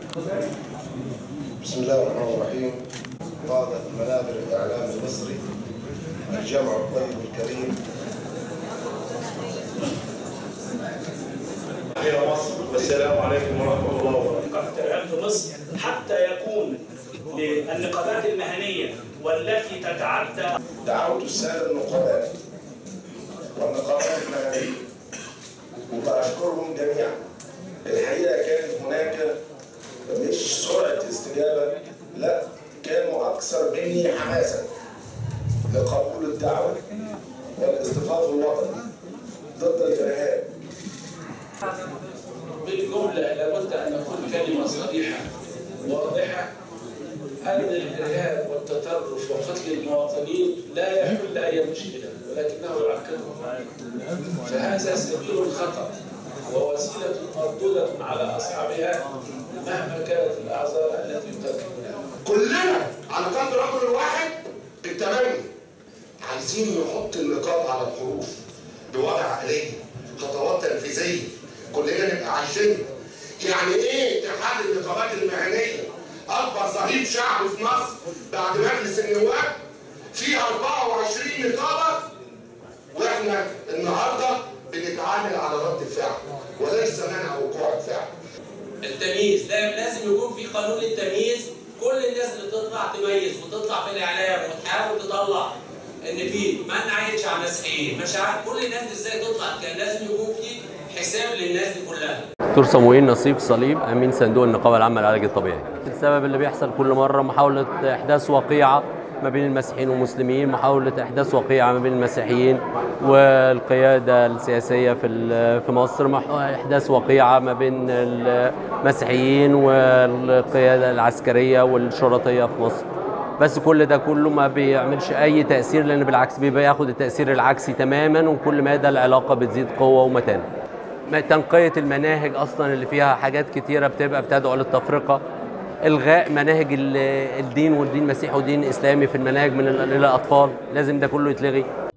بسم الله الرحمن الرحيم قادة منابر الإعلام المصري الجمع الطيب الكريم إلى مصر والسلام عليكم ورحمة الله وبركاته قد ترعبت مصر حتى يكون للنقابات المهنية والتي تتعدى دعوت السادة النقباء والنقابات المهنية وبشكرهم جميعا الحقيقة كان هناك مش سرعة استجابة لا كانوا أكثر مني حماسا لقبول الدعوة والاصطفاف الوطني ضد الإرهاب بالجملة لابد أن نقول كلمة صريحة واضحة أن الإرهاب والتطرف وقتل المواطنين لا يحل أي مشكلة ولكنه يعقدها فهذا سبيل الخطأ ووسيلة مردودة على أصحابها مهما كانت الأعذار التي يقدمونها كلنا على قلب رجل واحد بالتمني عايزين نحط النقاط على الحروف بوضع عقلية خطوات تنفيذية كلنا نبقى عايشين يعني ايه اتحاد النقابات المهنية اكبر ظهير شعبي في مصر بعد مجلس النواب فيه 24 نقابة واحنا النهارده بنتعامل على رد الفعل وليس منع وقوع الفعل التمييز لا- لازم يكون في قانون التمييز كل الناس اللي تطلع تميز وتطلع في الاعلام وتحاول تطلع ان في منع ينشع مسيحيين مش عارف كل الناس دي ازاي تطلع كان لازم يكون في حساب للناس دي كلها دكتور صموئيل نصيب صليب امين صندوق النقابه العامه للعلاج الطبيعي السبب اللي بيحصل كل مره محاوله احداث وقيعه ما بين المسيحيين والمسلمين محاوله احداث وقيعه ما بين المسيحيين والقياده السياسيه في ال- في مصر مح- احداث وقيعه ما بين المسيحيين والقياده العسكريه والشرطيه في مصر بس كل ده كله ما بيعملش اي تاثير لان بالعكس بيبقى ياخد التاثير العكسي تماما وكل مدى العلاقه بتزيد قوه ومتانه ما- تنقية المناهج أصلا اللي فيها حاجات كتيرة بتبقى بتدعو للتفرقة إلغاء مناهج ال- الدين والدين مسيحي ودين إسلامي في المناهج من ال- للأطفال لازم ده كله يتلغي